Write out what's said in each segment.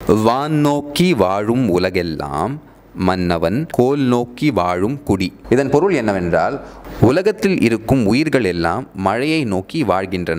வான் நோக்கி வாழும் உலகெல்லாம் மன்னவன் கோல் நோக்கி வாழும் குடி இதன் பொருள் என்னவென்றால் உலகத்தில் இருக்கும் உயிர்கள் எல்லாம் மழையை நோக்கி வாழ்கின்றன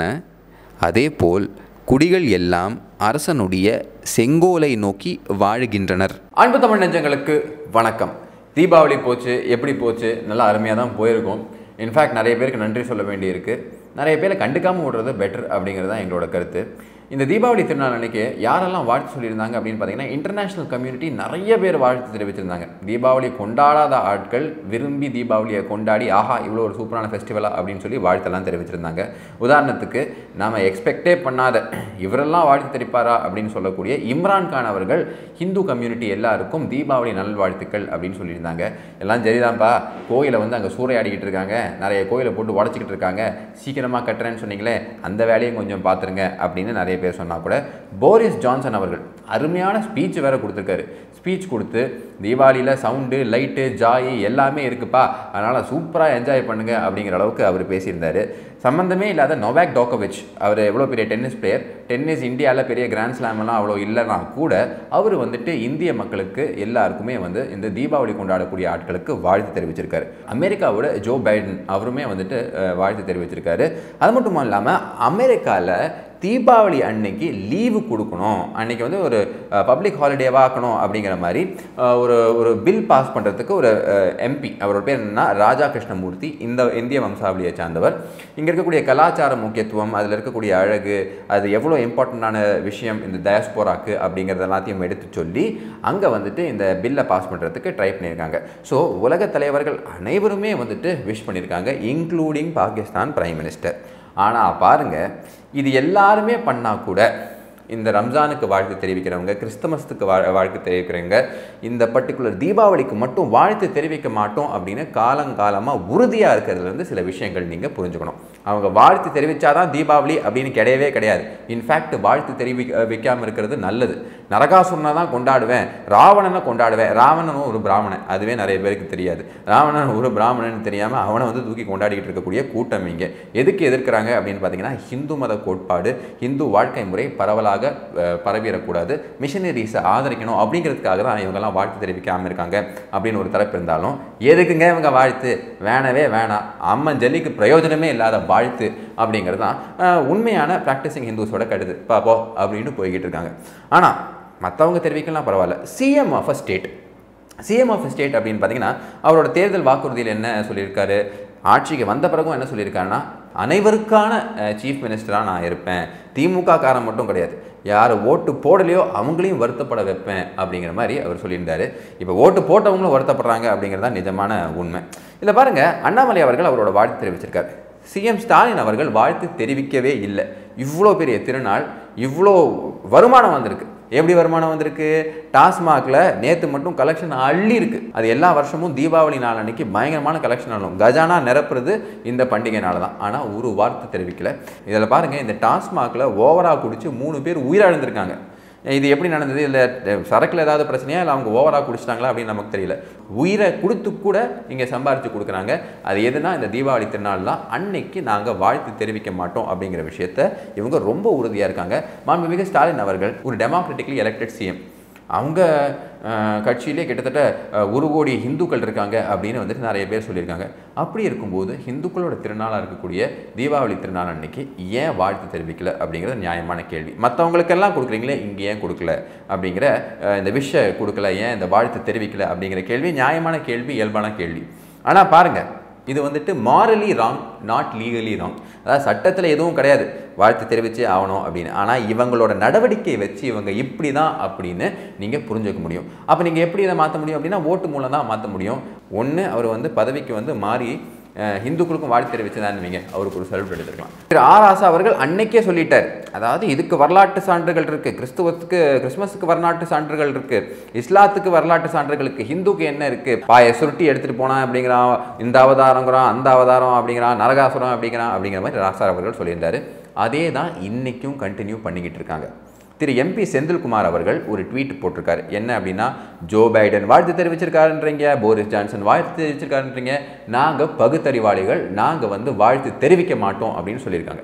அதேபோல் குடிகள் எல்லாம் அரசனுடைய செங்கோலை நோக்கி வாழுகின்றனர் அன்பு தமிழ் நெஞ்சங்களுக்கு வணக்கம் தீபாவளி போச்சு எப்படி போச்சு நல்லா அருமையாக தான் போயிருக்கும் இன்ஃபேக்ட் நிறைய பேருக்கு நன்றி சொல்ல வேண்டியிருக்கு நிறைய பேரை கண்டுக்காமல் விடுறது பெட்டர் அப்படிங்கிறது தான் எங்களோட கருத்து இந்த தீபாவளி திருநாள் அன்னைக்கு யாரெல்லாம் வாழ்த்து சொல்லியிருந்தாங்க அப்படின்னு பார்த்தீங்கன்னா இன்டர்நேஷ்னல் கம்யூனிட்டி நிறைய பேர் வாழ்த்து தெரிவிச்சிருந்தாங்க தீபாவளி கொண்டாடாத ஆட்கள் விரும்பி தீபாவளியை கொண்டாடி ஆஹா இவ்வளோ ஒரு சூப்பரான ஃபெஸ்டிவலா அப்படின்னு சொல்லி வாழ்த்தெல்லாம் தெரிவிச்சிருந்தாங்க உதாரணத்துக்கு நாம் எக்ஸ்பெக்டே பண்ணாத இவரெல்லாம் வாழ்த்து தெரிவிப்பாரா அப்படின்னு சொல்லக்கூடிய இம்ரான் கான் அவர்கள் ஹிந்து கம்யூனிட்டி எல்லாருக்கும் தீபாவளி நல்வாழ்த்துக்கள் அப்படின்னு சொல்லியிருந்தாங்க எல்லாம் சரிதான்ப்பா கோயிலை வந்து அங்கே சூறையாடிக்கிட்டு இருக்காங்க நிறைய கோயிலை போட்டு உடச்சிக்கிட்டு இருக்காங்க சீக்கிரமாக கட்டுறேன்னு சொன்னீங்களே அந்த வேலையும் கொஞ்சம் பார்த்துருங்க அப்படின்னு நிறைய பேர் சொன்னால் கூட போரிஸ் ஜான்சன் அவர்கள் அருமையான ஸ்பீச் வேற கொடுத்துருக்காரு ஸ்பீச் கொடுத்து தீபாவளியில் சவுண்டு லைட்டு ஜாய் எல்லாமே இருக்குப்பா அதனால் சூப்பராக என்ஜாய் பண்ணுங்க அப்படிங்கிற அளவுக்கு அவர் பேசியிருந்தாரு சம்மந்தமே இல்லாத நொவாக் டோக்கோவிச் அவர் எவ்வளோ பெரிய டென்னிஸ் பிளேயர் டென்னிஸ் இந்தியாவில் பெரிய கிராண்ட் ஸ்லாம் எல்லாம் அவ்வளோ இல்லைனா கூட அவர் வந்துட்டு இந்திய மக்களுக்கு எல்லாருக்குமே வந்து இந்த தீபாவளி கொண்டாடக்கூடிய ஆட்களுக்கு வாழ்த்து தெரிவிச்சிருக்காரு அமெரிக்காவோட ஜோ பைடன் அவருமே வந்துட்டு அஹ், வாழ்த்து தெரிவிச்சிருக்காரு அது மட்டும் இல்லாமல் அமெரிக்காவில் தீபாவளி அன்னைக்கு லீவு கொடுக்கணும் அன்னைக்கு வந்து ஒரு பப்ளிக் ஹாலிடேவாக ஆக்கணும் அப்படிங்கிற மாதிரி அஹ், ஒரு ஒரு பில் பாஸ் பண்ணுறதுக்கு ஒரு எம்பி அவரோட பேர் என்னன்னா ராஜா கிருஷ்ணமூர்த்தி இந்த இந்திய வம்சாவளியை சார்ந்தவர் இங்கே இருக்கக்கூடிய கலாச்சார முக்கியத்துவம் அதில் இருக்கக்கூடிய அழகு அது எவ்வளோ இம்பார்ட்டண்ட்டான விஷயம் இந்த டயஸ்போராக்கு அப்படிங்கிறது எல்லாத்தையும் எடுத்து சொல்லி அங்கே வந்துட்டு இந்த பில்லை பாஸ் பண்ணுறதுக்கு ட்ரை பண்ணியிருக்காங்க ஸோ உலக தலைவர்கள் அனைவருமே வந்துட்டு விஷ் பண்ணியிருக்காங்க இன்க்ளூடிங் பாகிஸ்தான் பிரைம் மினிஸ்டர் ஆனால் பாருங்க இது எல்லாருமே பண்ணால் கூட இந்த ரம்ஜானுக்கு வாழ்த்து தெரிவிக்கிறவங்க கிறிஸ்தமஸுக்கு வா வாழ்த்து தெரிவிக்கிறவங்க இந்த பர்டிகுலர் தீபாவளிக்கு மட்டும் வாழ்த்து தெரிவிக்க மாட்டோம் அப்படின்னு காலங்காலமாக உறுதியாக இருக்கிறதுலேருந்து சில விஷயங்கள் நீங்கள் புரிஞ்சுக்கணும் அவங்க வாழ்த்து தெரிவித்தாதான் தீபாவளி அப்படின்னு கிடையவே கிடையாது இன்ஃபேக்ட் வாழ்த்து தெரிவி வைக்காமல் இருக்கிறது நல்லது நரகாசுரனை தான் கொண்டாடுவேன் ராவணனை கொண்டாடுவேன் ராவணனும் ஒரு பிராமணன் அதுவே நிறைய பேருக்கு தெரியாது ராவணன் ஒரு பிராமணன் தெரியாமல் அவனை வந்து தூக்கி கொண்டாடிக்கிட்டு இருக்கக்கூடிய கூட்டம் இங்கே எதுக்கு எதிர்க்கிறாங்க அப்படின்னு பார்த்தீங்கன்னா ஹிந்து மத கோட்பாடு ஹிந்து வாழ்க்கை முறை பரவலாக அஹ், பரவிடக்கூடாது மிஷனரிஸை ஆதரிக்கணும் அப்படிங்கிறதுக்காக தான் இவங்கெல்லாம் வாழ்த்து தெரிவிக்காமல் இருக்காங்க அப்படின்னு ஒரு தரப்பு இருந்தாலும் எதுக்குங்க இவங்க வாழ்த்து வேணவே வேணாம் அம்மன் ஜல்லிக்கு பிரயோஜனமே இல்லாத வாழ்த்து அப்படிங்கிறது தான் அஹ், உண்மையான ப்ராக்டிசிங் ஹிந்துஸோட கடுது பாப்போ அப்படின்னு போய்கிட்டு இருக்காங்க ஆனால் மற்றவங்க தெரிவிக்கலாம் பரவாயில்ல CM of a state CM of state அப்படின்னு பார்த்தீங்கன்னா அவரோட தேர்தல் வாக்குறுதியில் என்ன சொல்லியிருக்காரு ஆட்சிக்கு வந்த பிறகும் என்ன சொல்லியிருக்காருன்னா அனைவருக்கான சீஃப் மினிஸ்டராக நான் இருப்பேன் திமுக காரன் மட்டும் கிடையாது யார் ஓட்டு போடலையோ அவங்களையும் வருத்தப்பட வைப்பேன் அப்படிங்கிற மாதிரி அவர் சொல்லியிருந்தாரு இப்போ ஓட்டு போட்டவங்களும் வருத்தப்படுறாங்க அப்படிங்கிறது தான் நிஜமான உண்மை இதில் பாருங்கள் அண்ணாமலை அவர்கள் அவரோட வாழ்த்து தெரிவிச்சிருக்காரு சிஎம் ஸ்டாலின் அவர்கள் வாழ்த்து தெரிவிக்கவே இல்லை இவ்வளோ பெரிய திருநாள் இவ்வளோ வருமானம் வந்திருக்கு எப்படி வருமானம் வந்திருக்கு டாஸ்மாகில் நேற்று மட்டும் கலெக்ஷன் அள்ளி இருக்கு அது எல்லா வருஷமும் தீபாவளி நாள் அன்னைக்கு பயங்கரமான கலெக்ஷன் ஆகும் கஜானா நிரப்புறது இந்த பண்டிகைனால தான் ஆனால் ஒரு வார்த்தை தெரிவிக்கல இதில் பாருங்கள் இந்த டாஸ்மாகில் ஓவராக குடிச்சு மூணு பேர் உயிரிழந்திருக்காங்க இது எப்படி நடந்தது இல்லை சரக்கில் ஏதாவது பிரச்சனையா இல்லை அவங்க ஓவராக குடிச்சிட்டாங்களா அப்படின்னு நமக்கு தெரியல உயிரை கொடுத்து கூட இங்கே சம்பாரித்து கொடுக்குறாங்க அது எதுனா இந்த தீபாவளி திருநாள் தான் அன்னைக்கு நாங்கள் வாழ்த்து தெரிவிக்க மாட்டோம் அப்படிங்கிற விஷயத்த இவங்க ரொம்ப உறுதியாக இருக்காங்க மாண்புமிகு ஸ்டாலின் அவர்கள் ஒரு டெமோக்ராட்டிக்லி எலெக்டட் சிஎம் அவங்க அஹ், கட்சியிலே கிட்டத்தட்ட அஹ், ஒரு கோடி இந்துக்கள் இருக்காங்க அப்படின்னு வந்துட்டு நிறைய பேர் சொல்லியிருக்காங்க அப்படி இருக்கும்போது இந்துக்களோட திருநாளாக இருக்கக்கூடிய தீபாவளி திருநாள் அன்னைக்கு ஏன் வாழ்த்து தெரிவிக்கல அப்படிங்கிறது நியாயமான கேள்வி மற்றவங்களுக்கெல்லாம் கொடுக்குறீங்களே இங்கே ஏன் கொடுக்கல அப்படிங்கிற அஹ், இந்த விஷ கொடுக்கல ஏன் இந்த வாழ்த்து தெரிவிக்கல அப்படிங்கிற கேள்வி நியாயமான கேள்வி இயல்பான கேள்வி ஆனால் பாருங்கள் இது வந்துட்டு morally wrong not legally wrong அதாவது சட்டத்தில் எதுவும் கிடையாது வாழ்த்து தெரிவிச்சே ஆகணும் அப்படின்னு ஆனால் இவங்களோட நடவடிக்கையை வச்சு இவங்க இப்படி தான் அப்படின்னு நீங்கள் புரிஞ்சுக்க முடியும் அப்போ நீங்கள் எப்படி இதை மாற்ற முடியும் அப்படின்னா ஓட்டு மூலம் தான் மாற்ற முடியும் ஒன்று அவர் வந்து பதவிக்கு வந்து மாறி அஹ், இந்துக்களுக்கும் வாழ்த்து தெரிவிச்சதான் நீங்க அவருக்கு ஒரு செல்ஃப் எடுத்துக்கலாம் திரு ஆர் ஆசா அவர்கள் அன்னைக்கே சொல்லிட்டார் அதாவது இதுக்கு வரலாற்று சான்றுகள் இருக்கு கிறிஸ்துவத்துக்கு கிறிஸ்மஸுக்கு வரலாற்று சான்றுகள் இருக்கு இஸ்லாத்துக்கு வரலாற்று சான்றுகளுக்கு ஹிந்துக்கு என்ன இருக்கு பாய சுருட்டி எடுத்துட்டு போனா அப்படிங்கிறான் இந்த அவதாரங்கிறான் அந்த அவதாரம் அப்படிங்கிறான் நரகாசுரம் அப்படிங்கிறான் அப்படிங்கிற மாதிரி ராசா அவர்கள் சொல்லியிருந்தாரு அதே தான் இன்னைக்கும் கண்டினியூ பண்ணிக்கிட்டு இருக்காங்க திரு எம்பி செந்தில்குமார் அவர்கள் ஒரு ட்வீட் போட்டிருக்காரு என்ன அப்படின்னா ஜோ பைடன் வாழ்த்து தெரிவிச்சிருக்காருன்றீங்க போரிஸ் ஜான்சன் வாழ்த்து தெரிவிச்சிருக்காருன்றீங்க நாங்கள் பகுத்தறிவாளிகள் நாங்கள் வந்து வாழ்த்து தெரிவிக்க மாட்டோம் அப்படின்னு சொல்லியிருக்காங்க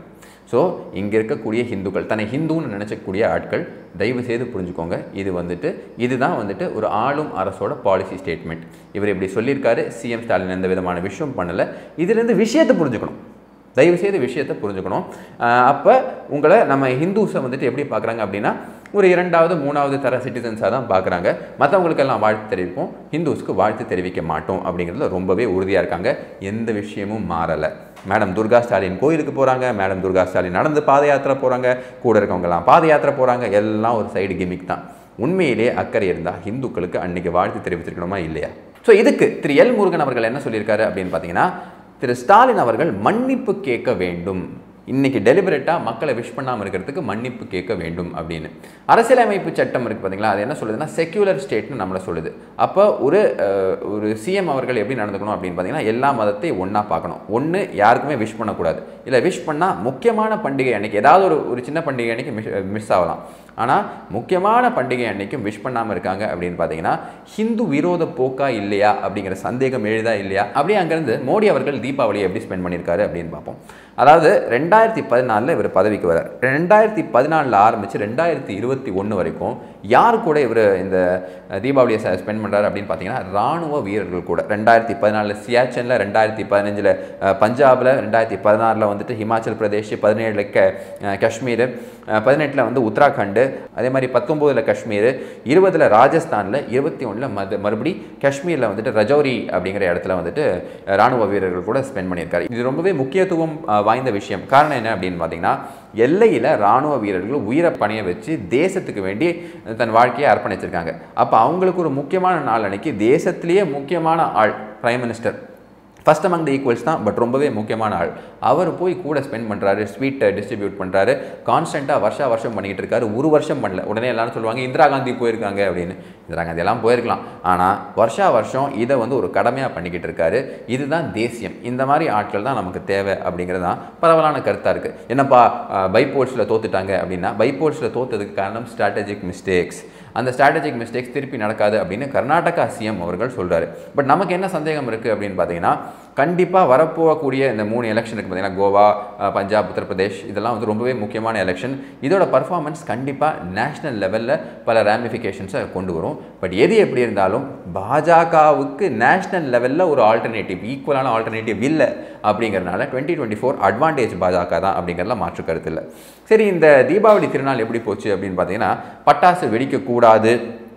ஸோ இங்கே இருக்கக்கூடிய ஹிந்துக்கள் தன்னை ஹிந்துன்னு நினச்சக்கூடிய ஆட்கள் தயவு செய்து புரிஞ்சுக்கோங்க இது வந்துட்டு இதுதான் வந்துட்டு ஒரு ஆளும் அரசோட பாலிசி ஸ்டேட்மெண்ட் இவர் இப்படி சொல்லியிருக்காரு சிஎம் ஸ்டாலின் எந்த விதமான விஷயம் பண்ணலை இதுலேருந்து விஷயத்தை புரிஞ்சுக்கணும் தயவு செய்து விஷயத்தை புரிஞ்சுக்கணும் அப்போ உங்களை நம்ம ஹிந்துஸை வந்துட்டு எப்படி பார்க்குறாங்க அப்படின்னா ஒரு இரண்டாவது மூணாவது தர சிட்டிசன்ஸாக தான் பார்க்குறாங்க மற்றவங்களுக்கெல்லாம் வாழ்த்து தெரிவிப்போம் ஹிந்துஸ்க்கு வாழ்த்து தெரிவிக்க மாட்டோம் அப்படிங்கிறதுல ரொம்பவே உறுதியாக இருக்காங்க எந்த விஷயமும் மாறலை மேடம் துர்கா ஸ்டாலின் கோயிலுக்கு போகிறாங்க மேடம் துர்கா ஸ்டாலின் நடந்து பாத யாத்திரை போகிறாங்க கூட இருக்கவங்கலாம் பாத யாத்திரை போகிறாங்க எல்லாம் ஒரு சைடு கிமிக் தான் உண்மையிலே அக்கறை இருந்தால் ஹிந்துக்களுக்கு அன்னைக்கு வாழ்த்து தெரிவிச்சிருக்கணுமா இல்லையா ஸோ இதுக்கு திரு எல் முருகன் அவர்கள் என்ன சொல்லியிருக்காரு அப்படின்னு பார்த்தீங்கன்னா திரு ஸ்டாலின் அவர்கள் மன்னிப்பு கேட்க வேண்டும் இன்னைக்கு டெலிபரேட்டாக மக்களை விஷ் பண்ணாமல் இருக்கிறதுக்கு மன்னிப்பு கேட்க வேண்டும் அப்படின்னு அரசியலமைப்பு சட்டம் இருக்குது பார்த்தீங்களா அது என்ன சொல்லுதுன்னா செக்யூலர் ஸ்டேட்னு நம்மளை சொல்லுது அப்போ ஒரு அஹ், ஒரு சிஎம் அவர்கள் எப்படி நடந்துக்கணும் அப்படின்னு பார்த்தீங்கன்னா எல்லா மதத்தையும் ஒன்றா பார்க்கணும் ஒன்று யாருக்குமே விஷ் பண்ணக்கூடாது இல்லை விஷ் பண்ணால் முக்கியமான பண்டிகை அன்னைக்கு ஏதாவது ஒரு ஒரு சின்ன பண்டிகை அன்னைக்கு மிஸ் மிஸ் ஆகலாம் ஆனால் முக்கியமான பண்டிகை அன்னைக்கும் விஷ் பண்ணாமல் இருக்காங்க அப்படின்னு பார்த்தீங்கன்னா ஹிந்து விரோத போக்கா இல்லையா அப்படிங்கிற சந்தேகம் எழுதா இல்லையா அப்படியே அங்கேருந்து மோடி அவர்கள் தீபாவளியை எப்படி ஸ்பெண்ட் பண்ணியிருக்காரு அப்படின்னு பார்ப்போம் அதாவது ரெண்டாயிரத்தி பதினாலில் இவர் பதவிக்கு வரார் ரெண்டாயிரத்தி பதினாலில் ஆரம்பித்து ரெண்டாயிரத்தி இருபத்தி ஒன்று வரைக்கும் யார் கூட இவர் இந்த அஹ், தீபாவளியை ஸ்பெண்ட் பண்ணுறாரு அப்படின்னு பார்த்தீங்கன்னா ராணுவ வீரர்கள் கூட ரெண்டாயிரத்தி பதினாலில் சியாச்சனில் ரெண்டாயிரத்தி பதினஞ்சில் பஞ்சாபில் ரெண்டாயிரத்தி பதினாறில் வந்துட்டு ஹிமாச்சல் பிரதேஷ் பதினேழில் க அஹ், காஷ்மீர் பதினெட்டில் வந்து உத்தராகண்டு அதே மாதிரி பத்தொம்போதில் காஷ்மீர் இருபதில் ராஜஸ்தானில் இருபத்தி ஒன்றில் மது மறுபடி காஷ்மீரில் வந்துட்டு ரஜௌரி அப்படிங்கிற இடத்துல வந்துட்டு அஹ், ராணுவ வீரர்கள் கூட ஸ்பெண்ட் பண்ணியிருக்காரு இது ரொம்பவே முக்கியத்துவம் அஹ், வாய்ந்த விஷயம் காரணம் என்ன அப்படின்னு பார்த்தீங்கன்னா எல்லையில் ராணுவ வீரர்கள் உயிரை பணிய வச்சு தேசத்துக்கு வேண்டி தன் வாழ்க்கையை அர்ப்பணிச்சிருக்காங்க அப்போ அவங்களுக்கு ஒரு முக்கியமான நாள் அன்னைக்கு தேசத்திலேயே முக்கியமான ஆள் prime minister first among the equals தான் பட் ரொம்பவே முக்கியமான ஆள் அவர் போய் கூட ஸ்பெண்ட் பண்ணுறாரு ஸ்வீட்டை டிஸ்ட்ரிபியூட் பண்ணுறாரு கான்ஸ்டண்ட்டாக வருஷா வருஷம் பண்ணிக்கிட்டு இருக்காரு ஒரு வருஷம் பண்ணல உடனே எல்லாரும் சொல்லுவாங்க இந்திரா காந்தி போயிருக்காங்க அப்படின்னு இந்திரா காந்தி எல்லாம் போயிருக்கலாம் ஆனால் வருஷா வருஷம் இதை வந்து ஒரு கடமையாக பண்ணிக்கிட்டு இருக்காரு இதுதான் தேசியம் இந்த மாதிரி ஆட்கள் தான் நமக்கு தேவை அப்படிங்கிறது தான் பரவலான கருத்தாக இருக்குது என்னப்பா பைபோல்ஸில் தோத்துட்டாங்க அப்படின்னா பைபோல்ஸில் தோத்ததுக்கு காரணம் ஸ்ட்ராட்டஜிக் மிஸ்டேக்ஸ் அந்த ஸ்ட்ராட்டஜிக் மிஸ்டேக்ஸ் திருப்பி நடக்காது அப்படின்னு கர்நாடகா சிஎம் அவர்கள் சொல்றாரு பட் நமக்கு என்ன சந்தேகம் இருக்குது அப்படின்னு பார்த்தீங்கன்னா கண்டிப்பாக வரப்போகக்கூடிய இந்த மூணு எலெக்ஷன் இருக்குது பார்த்தீங்கன்னா கோவா அஹ், பஞ்சாப் உத்தரப்பிரதேஷ் இதெல்லாம் வந்து ரொம்பவே முக்கியமான எலெக்ஷன் இதோட பர்ஃபார்மன்ஸ் கண்டிப்பாக நேஷனல் லெவலில் பல ரேமிஃபிகேஷன்ஸை கொண்டு வரும் பட் எது எப்படி இருந்தாலும் பாஜகவுக்கு நேஷனல் லெவலில் ஒரு ஆல்டர்னேட்டிவ் ஈக்குவலான ஆல்டர்னேட்டிவ் இல்லை அப்படிங்கிறனால டுவெண்ட்டி டுவெண்ட்டி ஃபோர் அட்வான்டேஜ் பாஜக தான் அப்படிங்கிறதுல மாற்று கருத்து இல்லை சரி இந்த தீபாவளி திருநாள் எப்படி போச்சு அப்படின்னு பார்த்தீங்கன்னா பட்டாசு வெடிக்கக்கூடாது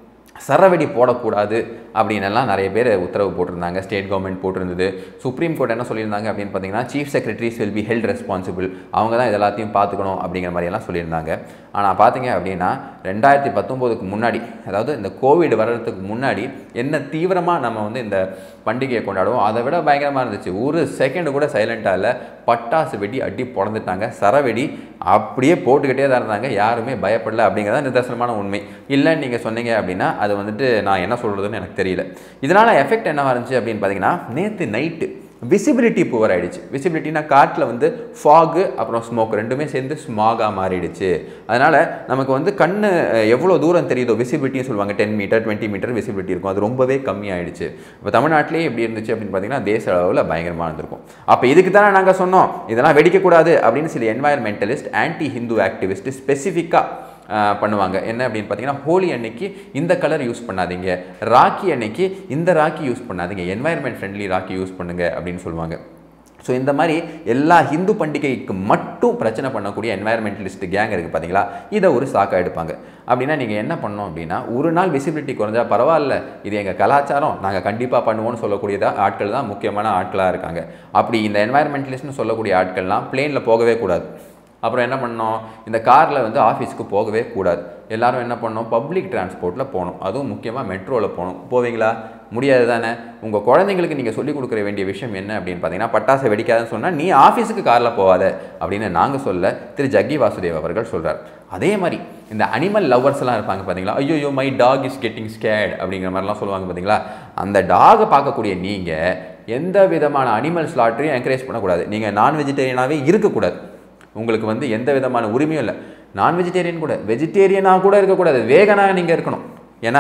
சரவெடி போடக்கூடாது அப்படின்னு எல்லாம் நிறைய பேர் உத்தரவு போட்டிருந்தாங்க ஸ்டேட் கவர்மெண்ட் போட்டிருந்தது சுப்ரீம் கோர்ட் என்ன சொல்லியிருந்தாங்க அப்படின்னு பார்த்தீங்கன்னா chief secretaries will be held responsible அவங்க தான் இது எல்லாத்தையும் பார்த்துக்கணும் அப்படிங்கிற மாதிரி எல்லாம் சொல்லியிருந்தாங்க ஆனால் பார்த்தீங்க அப்படின்னா ரெண்டாயிரத்தி பத்தொம்போதுக்கு முன்னாடி அதாவது இந்த கோவிட் வர்றதுக்கு முன்னாடி என்ன தீவிரமாக நம்ம வந்து இந்த பண்டிகையை கொண்டாடுவோம் அதை விட பயங்கரமாக இருந்துச்சு ஒரு செகண்ட் கூட சைலண்ட்டாக இல்லை பட்டாசு வெடி அடி பிறந்துட்டாங்க சரவெடி அப்படியே போட்டுக்கிட்டே தான் இருந்தாங்க யாருமே பயப்படல அப்படிங்கிறத நிதர்சனமான உண்மை இல்லைன்னு நீங்கள் சொன்னீங்க அப்படின்னா அது வந்துட்டு நான் என்ன சொல்கிறதுன்னு எனக்கு தெரியல இதனால் எஃபெக்ட் என்னவா இருந்துச்சு அப்படின்னு பார்த்தீங்கன்னா நேற்று நைட்டு விசிபிலிட்டி புவர் ஆயிடுச்சு விசிபிலிட்டினா காட்டில் வந்து ஃபாகு அப்புறம் ஸ்மோக் ரெண்டுமே சேர்ந்து ஸ்மாகாக மாறிடுச்சு அதனால் நமக்கு வந்து கண்ணு அஹ், எவ்வளோ தூரம் தெரியுதோ விசிபிலிட்டின்னு சொல்லுவாங்க ten metre twenty metre visibility இருக்கும் அது ரொம்பவே கம்மியாயிடுச்சு இப்போ தமிழ்நாட்டிலேயே எப்படி இருந்துச்சு அப்படின்னு பார்த்தீங்கன்னா தேச அளவில் பயங்கரமாக இருந்திருக்கும் அப்போ இதுக்கு தானே நாங்கள் சொன்னோம் இதெல்லாம் வெடிக்கக்கூடாது அப்படின்னு சில என்வாயர்மெண்டலிஸ்ட் ஆன்டி ஹிந்து ஆக்டிவிஸ்ட் ஸ்பெசிஃபிக்காக ஆஹ் பண்ணுவாங்க என்ன அப்படின்னு பார்த்தீங்கன்னா ஹோலி அன்னைக்கு இந்த கலர் யூஸ் பண்ணாதீங்க ராக்கி அன்னைக்கு இந்த ராக்கி யூஸ் பண்ணாதீங்க என்வாயர்மெண்ட் ஃப்ரெண்ட்லி ராக்கி யூஸ் பண்ணுங்க அப்படின்னு சொல்லுவாங்க ஸோ இந்த மாதிரி எல்லா ஹிந்து பண்டிகைக்கு மட்டும் பிரச்சனை பண்ணக்கூடிய என்வாயர்மெண்டலிஸ்ட் கேங் இருக்குது பார்த்தீங்களா இதை ஒரு சாக்கா எடுப்பாங்க அப்படின்னா நீங்கள் என்ன பண்ணோம் அப்படின்னா ஒரு நாள் விசிபிலிட்டி குறைஞ்சா பரவாயில்ல இது எங்கள் கலாச்சாரம் நாங்கள் கண்டிப்பாக பண்ணுவோம்னு சொல்லக்கூடியதா ஆட்கள் தான் முக்கியமான ஆட்களாக இருக்காங்க அப்படி இந்த என்வாயர்மெண்டலிஸ்ட்னு சொல்லக்கூடிய ஆட்கள்லாம் பிளேனில் போகவே கூடாது அப்புறம் என்ன பண்ணோம் இந்த காரில் வந்து ஆஃபீஸ்க்கு போகவே கூடாது எல்லாரும் என்ன பண்ணோம் பப்ளிக் டிரான்ஸ்போர்ட்டில் போகணும் அதுவும் முக்கியமாக மெட்ரோவில் போகணும் போவீங்களா முடியாது தானே உங்கள் குழந்தைங்களுக்கு நீங்கள் சொல்லிக் கொடுக்குற வேண்டிய விஷயம் என்ன அப்படின்னு பார்த்தீங்கன்னா பட்டாசை வெடிக்காதுன்னு சொன்னால் நீ ஆஃபீஸுக்கு காரில் போகாத அப்படின்னு நாங்கள் சொல்ல திரு ஜக்கி வாசுதேவ் அவர்கள் சொல்கிறார் அதே மாதிரி இந்த அனிமல் லவ்வர்ஸ்லாம் இருப்பாங்க பார்த்தீங்களா ஐயோ my dog is getting scared அப்படிங்கிற மாதிரிலாம் சொல்லுவாங்க பார்த்தீங்களா அந்த டாகை பார்க்கக்கூடிய நீங்கள் எந்த விதமான அனிமல் ஸ்லாட்டையும் என்கரேஜ் பண்ணக்கூடாது நீங்கள் நான் வெஜிடேரியனாகவே இருக்கக்கூடாது உங்களுக்கு வந்து எந்த விதமான உரிமையும் இல்லை நான் வெஜிடேரியன் கூட வெஜிடேரியனாக கூட இருக்கக்கூடாது வேகனாக நீங்கள் இருக்கணும் ஏன்னா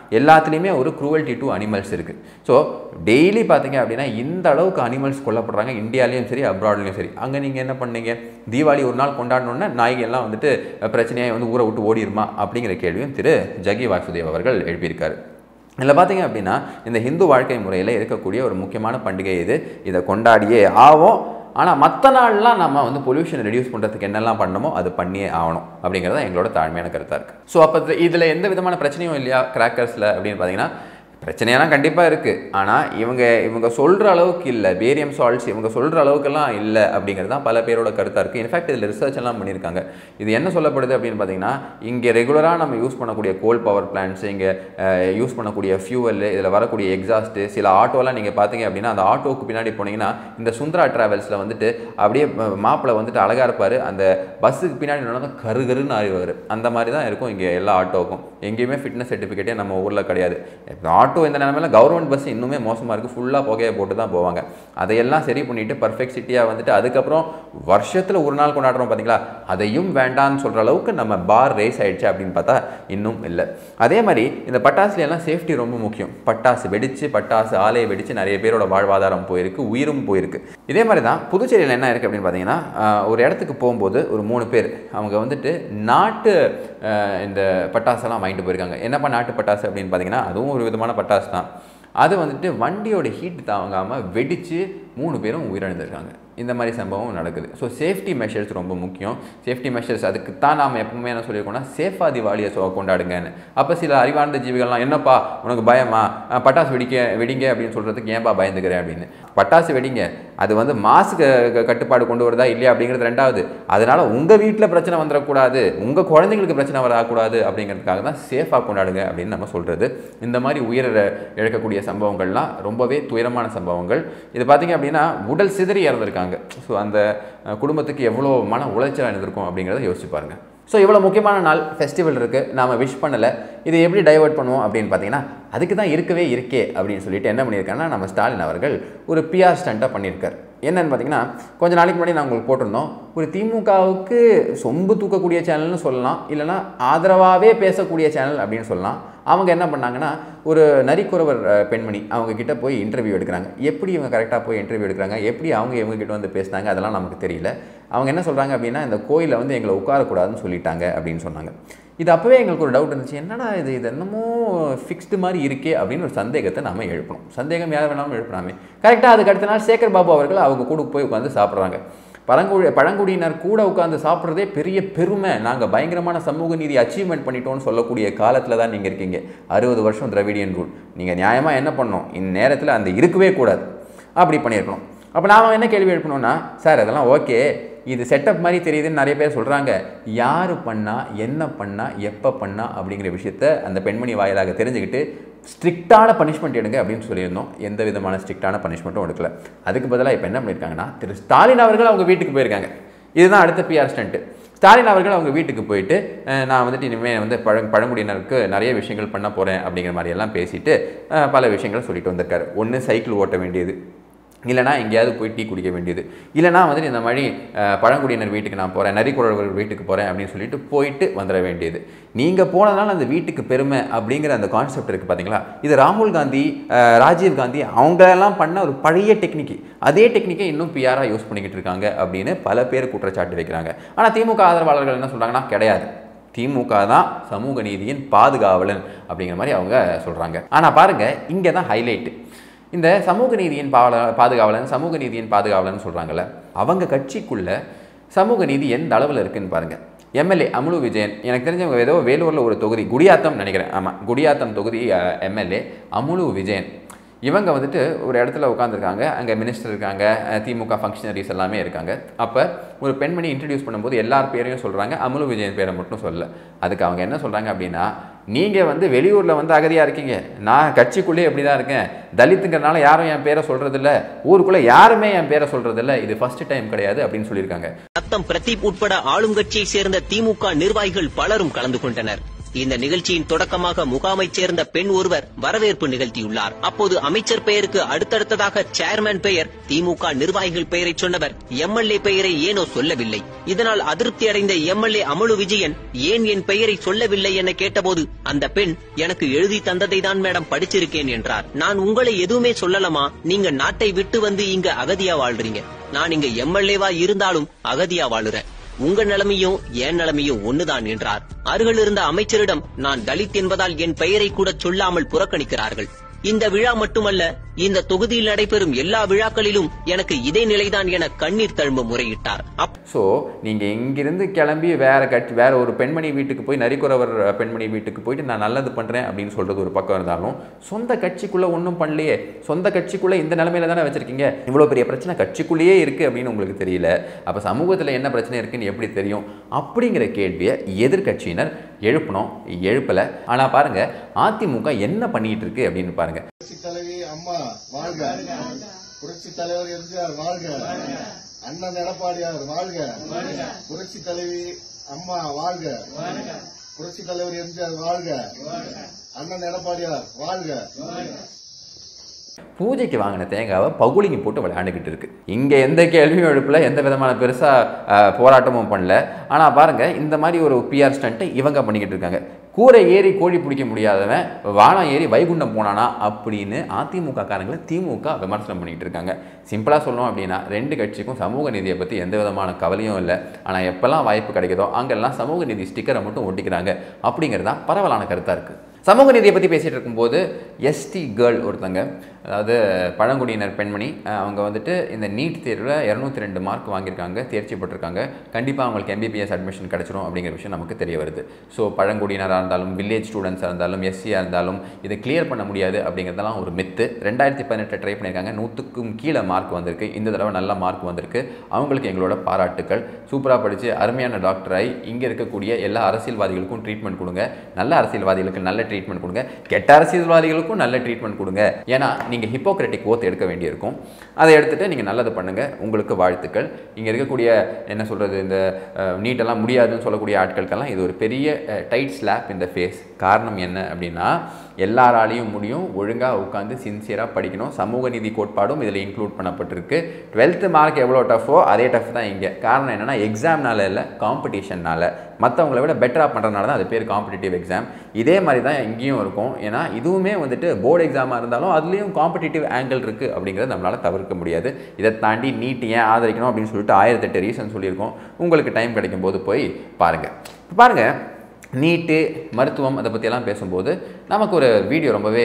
எல்லாத்துலேயுமே ஒரு குரூவல்ட்டி டு அனிமல்ஸ் இருக்குது ஸோ டெய்லி பார்த்தீங்க அப்படின்னா இந்த அளவுக்கு அனிமல்ஸ் கொல்லப்படுறாங்க இந்தியாலேயும் சரி அப்ராட்லேயும் சரி அங்கே நீங்கள் என்ன பண்ணீங்க தீபாவளி ஒரு நாள் கொண்டாடணுன்னா நாய்கள் எல்லாம் வந்துட்டு பிரச்சனையாக வந்து ஊரை விட்டு ஓடிருமா அப்படிங்கிற கேள்வியும் திரு ஜகி வாசுதேவ் அவர்கள் எழுப்பியிருக்காரு இதில் பார்த்தீங்க அப்படின்னா இந்த ஹிந்து வாழ்க்கை முறையில் இருக்கக்கூடிய ஒரு முக்கியமான பண்டிகை இது இதை கொண்டாடியே ஆகும் ஆனால் மற்ற நாள்லாம் நம்ம வந்து பொல்யூஷன் ரெடியூஸ் பண்ணுறதுக்கு என்னெல்லாம் பண்ணணுமோ அது பண்ணியே ஆகணும் அப்படிங்கிறது தான் எங்களோட தாழ்மையான கருத்தாக இருக்குது ஸோ அப்போ இதில் எந்த விதமான பிரச்சனையும் இல்லையா கிராக்கர்ஸில் அப்படின்னு பார்த்தீங்கன்னா பிரச்சனையெல்லாம் கண்டிப்பாக இருக்குது ஆனால் இவங்க இவங்க சொல்கிற அளவுக்கு இல்லை பேரியம் சால்ட்ஸ் இவங்க சொல்கிற அளவுக்கெல்லாம் இல்லை அப்படிங்கிறது தான் பல பேரோட கருத்தாக இருக்குது இன்ஃபேக்ட் இதில் ரிசர்ச் எல்லாம் பண்ணியிருக்காங்க இது என்ன சொல்லப்படுது அப்படின்னு பார்த்தீங்கன்னா இங்கே ரெகுலராக நம்ம யூஸ் பண்ணக்கூடிய கோல் பவர் பிளான்ட்ஸ் இங்கே யூஸ் பண்ணக்கூடிய ஃபியூவல் இதில் வரக்கூடிய எக்ஸாஸ்ட்டு சில ஆட்டோலாம் நீங்கள் பார்த்தீங்க அப்படின்னா அந்த ஆட்டோவுக்கு பின்னாடி போனீங்கன்னா இந்த சுந்தரா ட்ராவல்ஸில் வந்துட்டு அப்படியே மாப்பிள்ளை வந்துட்டு அழகாக இருப்பார் அந்த பஸ்ஸுக்கு பின்னாடி நடந்தால் கரு கருன்னு அறிவார் அந்த மாதிரி தான் இருக்கும் இங்கே எல்லா ஆட்டோவுக்கும் எங்கேயுமே ஃபிட்னஸ் சர்டிஃபிகேட்டே நம்ம ஊரில் கிடையாது ஆட்டோ இந்த நிலமையில கவர்மெண்ட் பஸ் இன்னுமே மோசமாக இருக்குது ஃபுல்லாக புகையை போட்டு தான் போவாங்க அதையெல்லாம் சரி பண்ணிவிட்டு பர்ஃபெக்ட் சிட்டியாக வந்துட்டு அதுக்கப்புறம் வருஷத்தில் ஒரு நாள் கொண்டாடுறோம் பார்த்தீங்களா அதையும் வேண்டான்னு சொல்கிற அளவுக்கு நம்ம பார் ரேஸ் ஆயிடுச்சு அப்படின்னு பார்த்தா இன்னும் இல்லை அதே மாதிரி இந்த பட்டாசுல எல்லாம் சேஃப்டி ரொம்ப முக்கியம் பட்டாசு வெடிச்சு பட்டாசு ஆலையை வெடிச்சு நிறைய பேரோட வாழ்வாதாரம் போயிருக்கு உயிரும் போயிருக்கு இதே மாதிரி தான் புதுச்சேரியில் என்ன இருக்குது அப்படின்னு பார்த்தீங்கன்னா ஆஹ், ஒரு இடத்துக்கு போகும்போது ஒரு மூணு பேர் அவங்க வந்துட்டு நாட்டு ஆஹ், இந்த பட்டாசெல்லாம் வாங்கிட்டு போயிருக்காங்க என்னப்பா நாட்டு பட்டாசு அப்படின்னு பார்த்தீங்கன்னா அதுவும் ஒரு விதமான பட்டாசு தான் அது வந்துட்டு வண்டியோட ஹீட் தாங்காமல் வெடித்து மூணு பேரும் உயிரிழந்திருக்காங்க இந்த மாதிரி சம்பவம் நடக்குது ஸோ சேஃப்டி மெஷர்ஸ் ரொம்ப முக்கியம் சேஃப்டி மெஷர்ஸ் அதுக்கு தான் நாம் எப்பவுமே என்ன சொல்லியிருக்கோம்னா சேஃபாக தீபாவளியை சோ கொண்டாடுங்கன்னு அப்போ சில அறிவார்ந்த ஜீவிகள்லாம் என்னப்பா உனக்கு பயமா அஹ் பட்டாசு வெடிக்க வெடிங்க அப்படின்னு சொல்கிறதுக்கு ஏன்பா பயந்துக்கிறேன் அப்படின்னு பட்டாசு வெடிங்க அது வந்து மாசுக்கு கட்டுப்பாடு கொண்டு வருதா இல்லையா அப்படிங்கிறது ரெண்டாவது அதனால உங்கள் வீட்டில் பிரச்சனை வந்துடக்கூடாது உங்கள் குழந்தைங்களுக்கு பிரச்சனை வரக்கூடாது அப்படிங்கிறதுக்காக தான் சேஃபாக கொண்டாடுங்க அப்படின்னு நம்ம சொல்கிறது இந்த மாதிரி உயிரை இழக்கக்கூடிய சம்பவங்கள்லாம் ரொம்பவே துயரமான சம்பவங்கள் இது பார்த்தீங்க அப்படின்னா உடல் சிதறி இறந்துருக்காங்க ஸோ அந்த அஹ், குடும்பத்துக்கு எவ்வளோ மன உளைச்சலாக இருந்திருக்கும் அப்படிங்கிறத யோசிச்சு பாருங்க ஸோ இவ்வளோ முக்கியமான நாள் ஃபெஸ்டிவல் இருக்குது நாம் விஷ் பண்ணலை இதை எப்படி டைவர்ட் பண்ணுவோம் அப்படின்னு பார்த்தீங்கன்னா அதுக்கு தான் இருக்கவே இருக்கே அப்படின்னு சொல்லிட்டு என்ன பண்ணியிருக்காங்கன்னா நம்ம ஸ்டாலின் அவர்கள் ஒரு பிஆர் ஸ்டண்ட்டாக பண்ணியிருக்கார் என்னன்னு பார்த்தீங்கன்னா கொஞ்ச நாளைக்கு முன்னாடி நான் உங்களுக்கு போட்டிருந்தோம் ஒரு திமுகவுக்கு சொம்பு தூக்கக்கூடிய சேனல்னு சொல்லலாம் இல்லைன்னா ஆதரவாகவே பேசக்கூடிய சேனல் அப்படின்னு சொல்லலாம் அவங்க என்ன பண்ணாங்கன்னா ஒரு நரிக்குறவர் அஹ், பெண்மணி அவங்க கிட்ட போய் இன்டர்வியூ எடுக்கிறாங்க எப்படி இவங்க கரெக்டாக போய் இன்டர்வியூ எடுக்கிறாங்க எப்படி அவங்க இவங்க கிட்ட வந்து பேசுனாங்க அதெல்லாம் நமக்கு தெரியல அவங்க என்ன சொல்கிறாங்க அப்படின்னா இந்த கோயிலில் வந்து எங்களை உட்காரக்கூடாதுன்னு சொல்லிட்டாங்க அப்படின்னு சொன்னாங்க இது அப்போவே எங்களுக்கு ஒரு டவுட் இருந்துச்சு என்னடா இது இது என்னமோ ஃபிக்ஸ்டு மாதிரி இருக்கே அப்படின்னு ஒரு சந்தேகத்தை நாம எழுப்பணும் சந்தேகம் யார் வேணாலும் எழுப்பலாமே கரெக்டாக அதுக்கு அடுத்த நாள் சேகர் பாபு அவர்கள் அவங்க கூட போய் உட்காந்து சாப்பிட்றாங்க பழங்குடி பழங்குடியினர் கூட உட்காந்து சாப்பிட்றதே பெரிய பெருமை நாங்கள் பயங்கரமான சமூக நீதி அச்சீவ்மெண்ட் பண்ணிட்டோம்னு சொல்லக்கூடிய காலத்தில் தான் நீங்கள் இருக்கீங்க அறுபது வருஷம் திராவிடியன் ரூல் நீங்கள் நியாயமாக என்ன பண்ணணும் இந்நேரத்தில் அந்த இருக்கவே கூடாது அப்படி பண்ணியிருக்கணும் அப்போ நாம் என்ன கேள்வி எழுப்பணும்னா சார் அதெல்லாம் ஓகே இது செட்டப் மாதிரி தெரியுதுன்னு நிறைய பேர் சொல்கிறாங்க யார் பண்ணா என்ன பண்ணா எப்போ பண்ணா அப்படிங்கிற விஷயத்த அந்த பெண்மணி வாயிலாக தெரிஞ்சுக்கிட்டு ஸ்ட்ரிக்டான பனிஷ்மெண்ட் எடுங்க அப்படின்னு சொல்லியிருந்தோம் எந்த விதமான ஸ்ட்ரிக்டான பனிஷ்மெண்ட்டும் எடுக்கல அதுக்கு பதிலாக இப்போ என்ன பண்ணியிருக்காங்கன்னா திரு ஸ்டாலின் அவர்கள் அவங்க வீட்டுக்கு போயிருக்காங்க இதுதான் அடுத்த பிஆர் ஸ்டண்ட்டு ஸ்டாலின் அவர்கள் அவங்க வீட்டுக்கு போயிட்டு அஹ், நான் வந்துட்டு இனிமேல் வந்து பழ பழங்குடியினருக்கு நிறைய விஷயங்கள் பண்ண போகிறேன் அப்படிங்கிற மாதிரி எல்லாம் பேசிட்டு அஹ், பல விஷயங்களை சொல்லிட்டு வந்திருக்காரு ஒன்று சைக்கிள் ஓட்ட வேண்டியது இல்லைனா எங்கேயாவது போய் டீ குடிக்க வேண்டியது இல்லைனா வந்துட்டு இந்த மாதிரி அஹ், பழங்குடியினர் வீட்டுக்கு நான் போகிறேன் நரிக்குறவர்கள் வீட்டுக்கு போகிறேன் அப்படின்னு சொல்லிட்டு போயிட்டு வந்துட வேண்டியது நீங்கள் போனதுனால அந்த வீட்டுக்கு பெருமை அப்படிங்கிற அந்த கான்செப்ட் இருக்குது பார்த்தீங்களா இது ராகுல் காந்தி அஹ், ராஜீவ் காந்தி அவங்களெல்லாம் பண்ண ஒரு பழைய டெக்னிக்கு அதே டெக்னிக்கை இன்னும் பிஆராக யூஸ் பண்ணிக்கிட்டு இருக்காங்க அப்படின்னு பல பேர் குற்றச்சாட்டு வைக்கிறாங்க ஆனால் திமுக ஆதரவாளர்கள் என்ன சொல்கிறாங்கன்னா கிடையாது திமுக தான் சமூக நீதியின் பாதுகாவலன் அப்படிங்கிற மாதிரி அவங்க சொல்கிறாங்க ஆனால் பாருங்கள் இங்கே தான் ஹைலைட்டு இந்த சமூக நீதியின் பாவல பாதுகாவலன் சமூக நீதியின் பாதுகாவலன் சொல்கிறாங்கல்ல அவங்க கட்சிக்குள்ள சமூக நீதி எந்த அளவில் இருக்குன்னு பாருங்கள் எம்எல்ஏ அமுலு விஜயன் எனக்கு தெரிஞ்சவங்க ஏதோ வேலூரில் ஒரு தொகுதி குடியாத்தம் நினைக்கிறேன் ஆமாம் குடியாத்தம் தொகுதி எம்எல்ஏ அமுலு விஜயன் இவங்க வந்துட்டு ஒரு இடத்துல உட்காந்துருக்காங்க அங்கே மினிஸ்டர் இருக்காங்க அஹ் திமுக ஃபங்க்ஷனரிஸ் எல்லாமே இருக்காங்க அப்போ ஒரு பெண்மணி இன்ட்ரடியூஸ் பண்ணும்போது எல்லார் பேரையும் சொல்கிறாங்க அமுலு விஜயன் பேரை மட்டும் சொல்லல அதுக்கு அவங்க என்ன சொல்கிறாங்க அப்படின்னா நீங்கள் வந்து வெளியூரில் வந்து அகதியாக இருக்கீங்க நான் கட்சிக்குள்ளேயே எப்படி தான் இருக்கேன் தலித்துங்கிறனால யாரும் என் பேரை சொல்கிறதில்ல ஊருக்குள்ளே யாருமே என் பேரை சொல்கிறதில்ல இது ஃபர்ஸ்ட் டைம் கிடையாது அப்படின்னு சொல்லியிருக்காங்க ரத்தம் பிரதீப் உட்பட ஆளும் கட்சியை சேர்ந்த திமுக நிர்வாகிகள் பலரும் கலந்து கொண்டனர் இந்த நிகழ்ச்சியின் தொடக்கமாக முகாமைச் சேர்ந்த பெண் ஒருவர் வரவேற்பு நிகழ்த்தியுள்ளார் அப்போது அமைச்சர் பெயருக்கு அடுத்தடுத்ததாக சேர்மேன் பெயர் திமுக நிர்வாகிகள் பெயரை சொன்னவர் எம்எல்ஏ பெயரை ஏனோ சொல்லவில்லை இதனால் அதிருப்தி அடைந்த எம்எல்ஏ அமலு விஜயன் ஏன் என் பெயரை சொல்லவில்லை என கேட்டபோது அந்த பெண் எனக்கு எழுதி தந்ததை தான் மேடம் படிச்சிருக்கேன் என்றார் நான் உங்களை எதுவுமே சொல்லலமா நீங்க நாட்டை விட்டு வந்து இங்க அகதியா வாழ்றீங்க நான் இங்க எம்எல்ஏவா இருந்தாலும் அகதியா வாழுறேன் உங்க நிலைமையும் என் நிலைமையும் ஒண்ணுதான் என்றார் அருகில் இருந்த அமைச்சரிடம் நான் தலித் என்பதால் என் பெயரை கூட சொல்லாமல் புறக்கணிக்கிறார்கள் இந்த விழா மட்டுமல்ல இந்த தொகுதியில் நடைபெறும் எல்லா விழாக்களிலும் எனக்கு இதே நிலைதான் என கண்ணீர் தழும்ப முறையிட்டார் அப் ஸோ நீங்கள் இங்கிருந்து கிளம்பி வேற கட்சி வேற ஒரு பெண்மணி வீட்டுக்கு போய் நரிக்குறவர் பெண்மணி வீட்டுக்கு போயிட்டு நான் நல்லது பண்ணுறேன் அப்படின்னு சொல்கிறது ஒரு பக்கம் இருந்தாலும் சொந்த கட்சிக்குள்ளே ஒன்றும் பண்ணலையே சொந்த கட்சிக்குள்ளே இந்த நிலமையில தானே வச்சுருக்கீங்க இவ்வளோ பெரிய பிரச்சனை கட்சிக்குள்ளேயே இருக்குது அப்படின்னு உங்களுக்கு தெரியல அப்போ சமூகத்தில் என்ன பிரச்சனை இருக்குன்னு எப்படி தெரியும் அப்படிங்கிற கேள்வியை எதிர்க்கட்சியினர் எழுப்பணும் எழுப்பலை ஆனால் பாருங்கள் அதிமுக என்ன பண்ணிட்டு இருக்கு அப்படின்னு பாருங்கள் புரட்சி தலைவி அம்மா வாழ்க புரட்சி தலைவர் எம்ஜிஆர் வாழ்க அண்ணன் எடப்பாடியார் வாழ்க புரட்சி தலைவி அம்மா வாழ்க புரட்சி தலைவர் எம்ஜிஆர் வாழ்க அண்ணன் எடப்பாடியார் வாழ்க பூஜைக்கு வாங்கின தேங்காவை பகுலிங்க போட்டு விளையாண்டுக்கிட்டு இருக்கு இங்கே எந்த கேள்வியும் எழுப்பல எந்த விதமான பெருசாக போராட்டமும் பண்ணல ஆனால் பாருங்க இந்த மாதிரி ஒரு பிஆர் ஸ்டண்ட்டை இவங்க பண்ணிக்கிட்டு இருக்காங்க கூரை ஏறி கோழி பிடிக்க முடியாதவன் வானம் ஏறி வைகுண்டம் போனானா அப்படின்னு அதிமுக காரங்களை திமுக விமர்சனம் பண்ணிட்டு இருக்காங்க சிம்பிளாக சொல்லணும் அப்படின்னா ரெண்டு கட்சிக்கும் சமூக நீதியை பற்றி எந்த விதமான கவலையும் இல்லை ஆனால் எப்போல்லாம் வாய்ப்பு கிடைக்குதோ அங்கெல்லாம் சமூக நீதி ஸ்டிக்கரை மட்டும் ஒட்டிக்கிறாங்க அப்படிங்கிறது தான் பரவலான கருத்தாக இருக்குது சமூக நீதியை பற்றி பேசிகிட்டு இருக்கும்போது எஸ்டி கேர்ள் ஒருத்தங்க அதாவது பழங்குடியினர் பெண்மணி அஹ் அவங்க வந்துட்டு இந்த நீட் தேர்வில் இரநூத்தி ரெண்டு மார்க் வாங்கியிருக்காங்க தேர்ச்சி பெற்றிருக்காங்க கண்டிப்பாக அவங்களுக்கு எம்பிபிஎஸ் அட்மிஷன் கிடச்சிரும் அப்படிங்கிற விஷயம் நமக்கு தெரிய வருது ஸோ பழங்குடியினராக இருந்தாலும் வில்லேஜ் ஸ்டூடெண்ட்ஸாக இருந்தாலும் எஸ்சியாக இருந்தாலும் இதை கிளியர் பண்ண முடியாது அப்படிங்கிறதெல்லாம் ஒரு மித்து ரெண்டாயிரத்தி பதினெட்டு ட்ரை பண்ணியிருக்காங்க நூற்றுக்கும் கீழே மார்க் வந்திருக்கு இந்த தடவை நல்ல மார்க் வந்திருக்கு அவங்களுக்கு எங்களோட பாராட்டுக்கள் சூப்பராக படித்து அருமையான டாக்டராகி இங்கே இருக்கக்கூடிய எல்லா அரசியல்வாதிகளுக்கும் ட்ரீட்மெண்ட் கொடுங்க நல்ல அரசியல்வாதிகளுக்கு நல்ல ட்ரீட்மெண்ட் கொடுங்க கெட்ட அரசியல்வாதிகளுக்கும் நல்ல ட்ரீட்மெண்ட் கொடுங்க ஏன்னா நீங்கள் ஹிப்போக்ரட்டிக் ஓத் எடுக்க வேண்டியிருக்கும் அதை எடுத்துகிட்டு நீங்கள் நல்லது பண்ணுங்கள் உங்களுக்கு வாழ்த்துக்கள் இங்கே இருக்கக்கூடிய என்ன சொல்கிறது இந்த நீட்டெல்லாம் முடியாதுன்னு சொல்லக்கூடிய ஆட்களுக்கெல்லாம் இது ஒரு பெரிய டைட் ஸ்லாப் இந்த ஃபேஸ் காரணம் என்ன அப்படின்னா எல்லாராலையும் முடியும் ஒழுங்காக உட்காந்து சின்சியராக படிக்கணும் சமூக நீதி கோட்பாடும் இதில் இன்க்ளூட் பண்ணப்பட்டிருக்கு டுவெல்த்து மார்க் எவ்வளோ டஃபோ அதே டஃப் தான் இங்கே காரணம் என்னென்னா எக்ஸாம்னால இல்லை காம்படிஷன்னால மற்றவங்கள விட பெட்டராக பண்ணுறதுனால தான் அது பேர் காம்படிட்டிவ் எக்ஸாம் இதே மாதிரி தான் இங்கேயும் இருக்கும் ஏன்னா இதுவுமே வந்துட்டு போர்டு எக்ஸாமாக இருந்தாலும் அதுலேயும் காம்படிட்டிவ் ஆங்கிள் இருக்குது அப்படிங்கிறத நம்மளால் தவிர்க்க முடியாது இதை தாண்டி நீட் ஏன் ஆதரிக்கணும் அப்படின்னு சொல்லிட்டு ஆயிரத்தெட்டு ரீசன் சொல்லியிருக்கோம் உங்களுக்கு டைம் கிடைக்கும் போது போய் பாருங்கள் பாருங்கள் நீட்டு மருத்துவம் அதை பற்றியெல்லாம் பேசும்போது நமக்கு ஒரு வீடியோ ரொம்பவே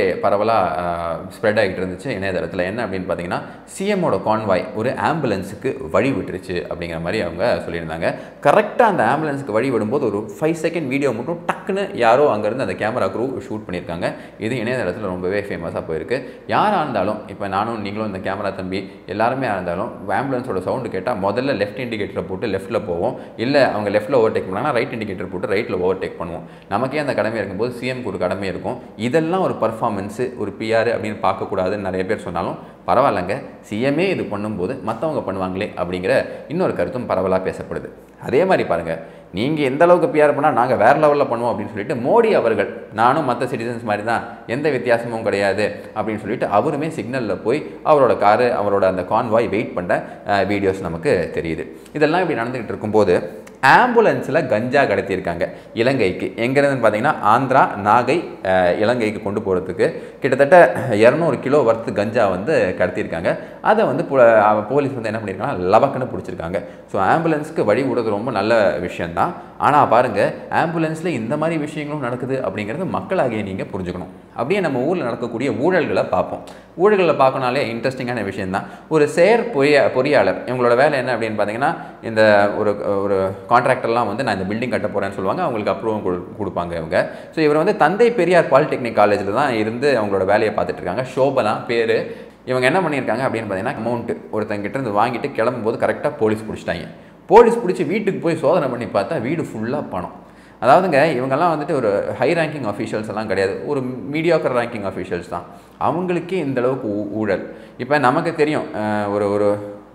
பரவலாக ஸ்ப்ரெட் ஆகிட்டு இருந்துச்சு இணையதளத்தில் என்ன அப்படின்னு பார்த்தீங்கன்னா சிஎம்மோட கான்வாய் ஒரு ஆம்புலன்ஸுக்கு வழி விட்டுருச்சு அப்படிங்கிற மாதிரி அவங்க சொல்லியிருந்தாங்க கரெக்டாக அந்த ஆம்புலன்ஸுக்கு வழி விடும்போது ஒரு ஃபைவ் செகண்ட் வீடியோ மட்டும் டக்குன்னு யாரோ அங்கேருந்து அந்த கேமரா க்ரூ ஷூட் பண்ணியிருக்காங்க இது இணையதளத்தில் ரொம்பவே ஃபேமஸாக போயிருக்கு யாராக இருந்தாலும் இப்போ நானும் நீங்களும் இந்த கேமரா தம்பி எல்லாருமே இருந்தாலும் ஆம்புலன்ஸோட சவுண்டு கேட்டால் முதல்ல லெஃப்ட் இண்டிகேட்டரை போட்டு லெஃப்ட்டில் போவோம் இல்லை அவங்க லெஃப்ட்டில் ஓவர்டேக் பண்ணாங்கன்னா ரைட் இண்டிகேட்டர் போட்டு ரைட்டில் ஓவர்டேக் பண்ணுவோம் நமக்கே அந்த கடமை இருக்கும்போது சிஎம்க்கு ஒரு கடமை இருக்கும் இதெல்லாம் ஒரு பர்ஃபார்மன்ஸு ஒரு பிஆர் அப்படின்னு பார்க்கக்கூடாதுன்னு நிறைய பேர் சொன்னாலும் பரவாயில்லைங்க சிஎம்ஏ இது பண்ணும்போது மற்றவங்க பண்ணுவாங்களே அப்படிங்கிற இன்னொரு கருத்தும் பரவலாக பேசப்படுது அதே மாதிரி பாருங்கள் நீங்கள் எந்த அளவுக்கு பிஆர் பண்ணால் நாங்கள் வேறு லெவலில் பண்ணுவோம் அப்படின்னு சொல்லிட்டு மோடி அவர்கள் நானும் மற்ற சிட்டிசன்ஸ் மாதிரி தான் எந்த வித்தியாசமும் கிடையாது அப்படின்னு சொல்லிட்டு அவருமே சிக்னலில் போய் அவரோட காரு அவரோட அந்த கான்வாய் வெயிட் பண்ண வீடியோஸ் நமக்கு தெரியுது இதெல்லாம் இப்படி நடந்துக்கிட்டு இருக்கும்போது ஆம்புலன்ஸில் கஞ்சா கடத்தியிருக்காங்க இலங்கைக்கு எங்கேருந்துன்னு பார்த்தீங்கன்னா ஆந்திரா நாகை அஹ், இலங்கைக்கு கொண்டு போகிறதுக்கு கிட்டத்தட்ட இரநூறு கிலோ வர்த்து கஞ்சா வந்து கடத்தியிருக்காங்க அதை வந்து பு- அவ- போலீஸ் வந்து என்ன பண்ணியிருக்காங்கன்னா லவக்குன்னு பிடிச்சிருக்காங்க ஸோ ஆம்புலன்ஸ்க்கு வழி விடுறது ரொம்ப நல்ல விஷயந்தான் ஆனால் பாருங்கள் ஆம்புலன்ஸில் இந்த மாதிரி விஷயங்களும் நடக்குது அப்படிங்கிறது மக்களாகிய நீங்கள் புரிஞ்சுக்கணும் அப்படியே நம்ம ஊரில் நடக்கக்கூடிய ஊழல்களை பார்ப்போம் ஊழல்களை பார்க்கனாலே இன்ட்ரெஸ்டிங்கான விஷயம்தான் ஒரு செயற் பொறிய பொறியாளர் இவங்களோட வேலை என்ன அப்படின்னு பார்த்தீங்கன்னா இந்த ஒரு ஒரு கான்ட்ராக்டர்லாம் வந்து நான் இந்த பில்டிங் கட்ட போகிறேன்னு சொல்லுவாங்க அவங்களுக்கு அப்ரூவல் கொடுப்பாங்க இவங்க ஸோ இவர் வந்து தந்தை பெரியார் பாலிடெக்னிக் காலேஜில் தான் இருந்து அவங்களோட வேலையை பார்த்துட்டு இருக்காங்க சோபனா பேர் இவங்க என்ன பண்ணியிருக்காங்க அப்படின்னு பார்த்தீங்கன்னா அமௌண்ட்டு ஒருத்தங்கிட்ட இருந்து வாங்கிட்டு கிளம்பும்போது கரெக்டாக போலீஸ் பிடிச்சிட்டாங்க போலீஸ் பிடிச்சி வீட்டுக்கு போய் சோதனை பண்ணி பார்த்தா வீடு ஃபுல்லாக பணம் அதாவதுங்க இவங்கெல்லாம் வந்துட்டு ஒரு ஹை ரேங்கிங் அஃபீஷியல்ஸ் எல்லாம் கிடையாது ஒரு மீடியாக்கர் ரேங்கிங் அஃபீஷியல்ஸ் தான் அவங்களுக்கே இந்த அளவுக்கு ஊ- ஊழல் இப்போ நமக்கு தெரியும் அஹ், ஒரு ஒரு